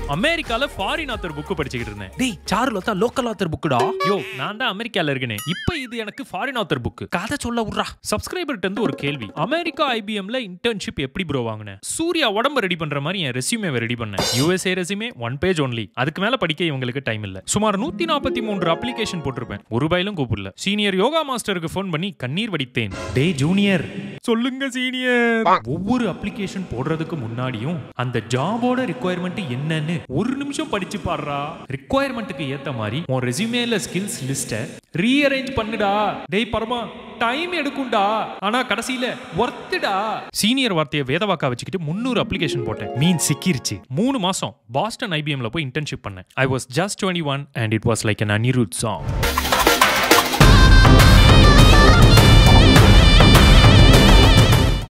அமெரிக்கால foreign author book படிச்சுக்கிட்டு இருந்தேன் டேய் சாருல தான் லோக்கல் ஆத்தர் புக்குடா யோ நான் தான் அமெரிக்கால இருக்கேனே இப்போ இது எனக்கு ஃபாரின் ஆத்தர் புக் கதை சொல்ல விட்றா சப்ஸ்கிரைபர்ட்ட இருந்து ஒரு கேள்வி அமெரிக்கா ஐபிஎம்ல இன்டர்ன்ஷிப் எப்படி ப்ரோ வாங்கினேன் சூர்யா உடம்ப ரெடி பண்ற மாதிரி என் ரெஸ்யூமே ரெடி பண்ணேன் USA resume one page only அதுக்கு மேல படிக்க இவங்களுக்கு டைம் இல்ல சுமார் நூத்தி நாற்பத்தி மூன்று அப்ளிகேஷன் போட்டிருப்பேன் ஒரு ரூபாயிலும் கூப்பிடல சீனியர் யோகா மாஸ்டருக்கு ஃபோன் பண்ணி கண்ணீர் வடித்தேன் டே ஜூனியர் சொல்லுங்க சீனியர் ஒவ்வொரு அப்ளிகேஷன் போடுறதுக்கு முன்னாடியும் அந்த ஜாபோட ரிக்குவயர்மெண்ட் என்னன்னு ஒரு நிமிஷம் படிச்சு பாடுறா ரிக்குவயர்மெண்ட்டுக்கு ஏத்த மாதிரி உன் ரெஸ்யூமேல ஸ்கில்ஸ் லிஸ்ட்டை ரீஅரேஞ்ச் பண்ணுடா டேய் பரமா டைம் எடுக்கும்டா ஆனா கடைசியில ஒர்த்துடா சீனியர் வார்த்தையை வேதவாக்கா வச்சுக்கிட்டு முந்நூறு அப்ளிகேஷன் போட்டேன் மீன் சிக்கிருச்சு மூணு மாசம் பாஸ்டன் ஐபிஎம்ல போய் இன்டர்ன்ஷிப் பண்ணேன் I was just twenty one and it was like an Anirudh song